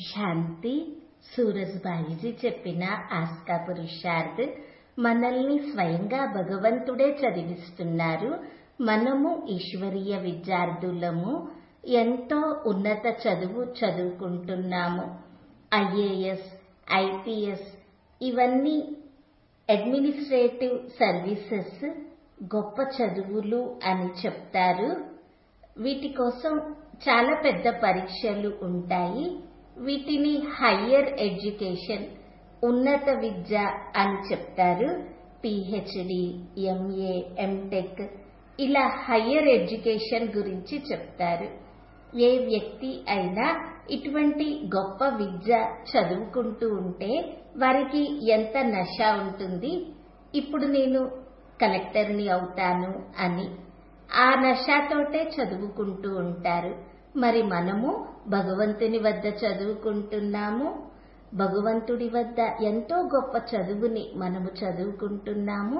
శాంతి సూరజ్బాయిజీ చెప్పిన ఆస్కా పురుషార్థ్ మనల్ని స్వయంగా భగవంతుడే చదివిస్తున్నారు మనము ఈశ్వరీయ విద్యార్థులము ఎంతో ఉన్నత చదువు చదువుకుంటున్నాము ఐఏఎస్ ఐపీఎస్ ఇవన్నీ అడ్మినిస్ట్రేటివ్ సర్వీసెస్ గొప్ప చదువులు అని చెప్తారు వీటి కోసం చాలా పెద్ద పరీక్షలు ఉంటాయి వీటిని హయ్యర్ ఎడ్యుకేషన్ ఉన్నత విద్య అని చెప్తారు పిహెచ్డి ఎంఏ ఎంటెక్ ఇలా హయ్యర్ ఎడ్యుకేషన్ గురించి చెప్తారు ఏ వ్యక్తి అయినా ఇటువంటి గొప్ప విద్య చదువుకుంటూ ఉంటే వారికి ఎంత నష ఉంటుంది ఇప్పుడు నేను కలెక్టర్ని అవుతాను అని ఆ నషాతోటే చదువుకుంటూ ఉంటారు మరి మనము భగవంతుని వద్ద చదువుకుంటున్నాము భగవంతుడి వద్ద ఎంతో గొప్ప చదువుని మనము చదువుకుంటున్నాము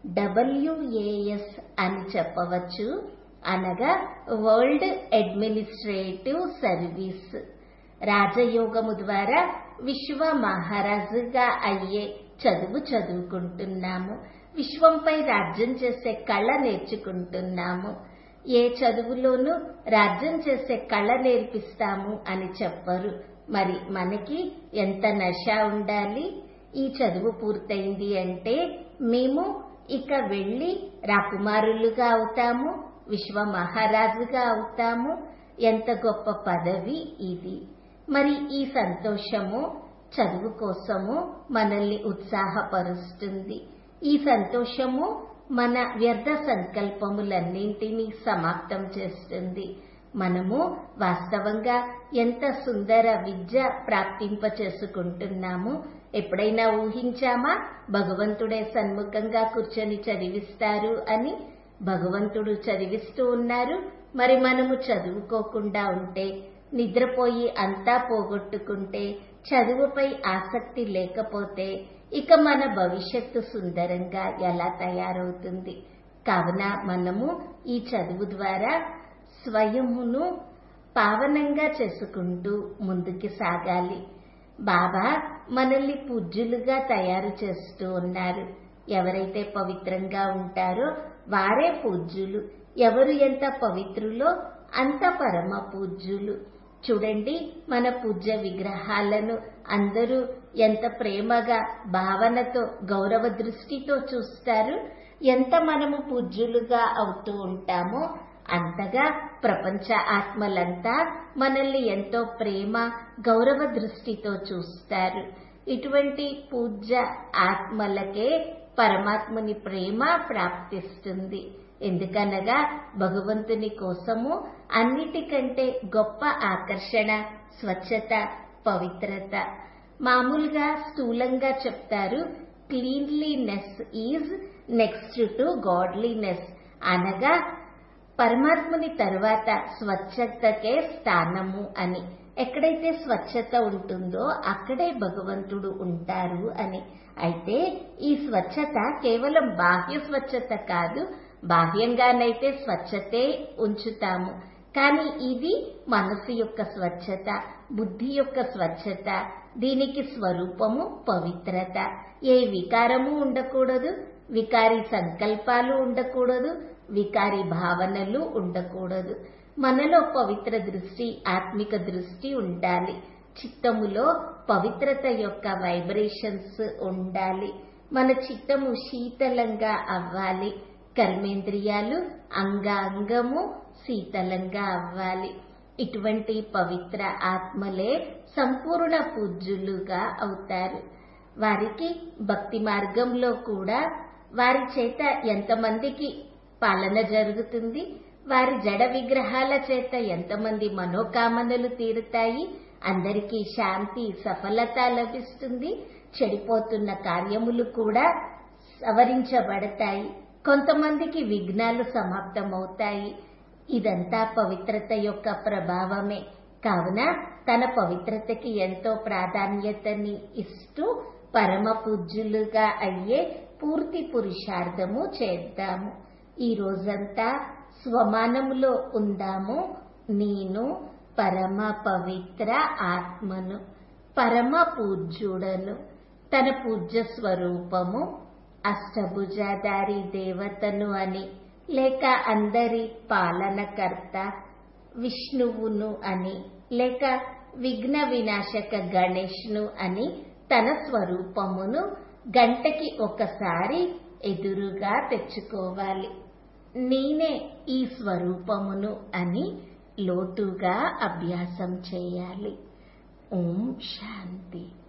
డబ్ల్యూఏఎస్ అని చెప్పవచ్చు అనగా వరల్డ్ అడ్మినిస్ట్రేటివ్ సర్వీస్ రాజయోగము ద్వారా విశ్వ మహారాజుగా అయ్యే చదువు చదువుకుంటున్నాము విశ్వంపై రాజ్యం చేసే కళ నేర్చుకుంటున్నాము ఏ చదువులోనూ రాజ్యం చేసే కళ నేర్పిస్తాము అని చెప్పరు మరి మనకి ఎంత నష ఉండాలి ఈ చదువు పూర్తయింది అంటే మేము ఇక వెళ్ళి రాకుమారులుగా అవుతాము విశ్వ మహారాజుగా అవుతాము ఎంత గొప్ప పదవి ఇది మరి ఈ సంతోషము చదువు కోసము మనల్ని ఉత్సాహపరుస్తుంది ఈ సంతోషము మన వ్యర్థ సంకల్పములన్నింటినీ సమాప్తం చేస్తుంది మనము వాస్తవంగా ఎంత సుందర విద్య ప్రాప్తింప చేసుకుంటున్నాము ఎప్పుడైనా ఊహించామా భగవంతుడే సన్ముఖంగా కూర్చొని చదివిస్తారు అని భగవంతుడు చదివిస్తూ ఉన్నారు మరి మనము చదువుకోకుండా ఉంటే నిద్రపోయి అంతా పోగొట్టుకుంటే చదువుపై ఆసక్తి లేకపోతే ఇక మన భవిష్యత్తు సుందరంగా ఎలా తయారవుతుంది కావున మనము ఈ చదువు ద్వారా స్వయమును పావనంగా చేసుకుంటూ ముందుకు సాగాలి బాబా మనల్ని పూజ్యులుగా తయారు చేస్తూ ఉన్నారు ఎవరైతే పవిత్రంగా ఉంటారో వారే పూజ్యులు ఎవరు ఎంత పవిత్రులో అంత పరమ పూజ్యులు చూడండి మన పూజ్య విగ్రహాలను అందరూ ఎంత ప్రేమగా భావనతో గౌరవ దృష్టితో చూస్తారు ఎంత మనము పూజ్యులుగా అవుతూ ఉంటామో అంతగా ప్రపంచ ఆత్మలంతా మనల్ని ఎంతో ప్రేమ గౌరవ దృష్టితో చూస్తారు ఇటువంటి పూజ్య ఆత్మలకే పరమాత్ముని ప్రేమ ప్రాప్తిస్తుంది ఎందుకనగా భగవంతుని కోసము అన్నిటికంటే గొప్ప ఆకర్షణ స్వచ్ఛత పవిత్రత మామూలుగా స్థూలంగా చెప్తారు cleanliness is next to godliness అనగా పరమాత్ముని తర్వాత స్వచ్ఛతకే స్థానము అని ఎక్కడైతే స్వచ్ఛత ఉంటుందో అక్కడే భగవంతుడు ఉంటారు అని అయితే ఈ స్వచ్ఛత కేవలం బాహ్య స్వచ్ఛత కాదు బాహ్యంగానైతే స్వచ్ఛతే ఉంచుతాము కానీ ఇది మనసు యొక్క స్వచ్ఛత బుద్ధి యొక్క స్వచ్ఛత దీనికి స్వరూపము పవిత్రత ఏ వికారము ఉండకూడదు వికారి సంకల్పాలు ఉండకూడదు వికారి భావనలు ఉండకూడదు మనలో పవిత్ర దృష్టి ఆత్మిక దృష్టి ఉండాలి చిత్తములో పవిత్రత యొక్క వైబ్రేషన్స్ ఉండాలి మన చిత్తము శీతలంగా అవ్వాలి కర్మేంద్రియాలు అంగాంగము శీతలంగా అవ్వాలి ఇటువంటి పవిత్ర ఆత్మలే సంపూర్ణ పూజ్యులుగా అవుతారు వారికి భక్తి మార్గంలో కూడా వారి చేత ఎంతమందికి పాలన జరుగుతుంది వారి జడ విగ్రహాల చేత ఎంతమంది మనోకామనలు తీరుతాయి అందరికీ శాంతి సఫలత లభిస్తుంది చెడిపోతున్న కార్యములు కూడా సవరించబడతాయి కొంతమందికి విఘ్నాలు సమాప్తమవుతాయి ఇదంతా పవిత్రత యొక్క ప్రభావమే కావున తన పవిత్రతకి ఎంతో ప్రాధాన్యతని ఇస్తూ పరమ పూజ్యులుగా అయ్యే పూర్తి పురుషార్థము చేద్దాము ఈ రోజంతా స్వమానములో ఉందాము నేను పరమ పవిత్ర ఆత్మను పరమ పూజ్యుడను తన పూజ్య స్వరూపము అష్టభుజాధారి దేవతను అని లేక అందరి పాలనకర్త విష్ణువును అని లేక విఘ్న వినాశక గణేష్ను అని తన స్వరూపమును గంటకి ఒకసారి ఎదురుగా తెచ్చుకోవాలి నేనే ఈ స్వరూపమును అని లోతుగా అభ్యాసం చేయాలి ఓం శాంతి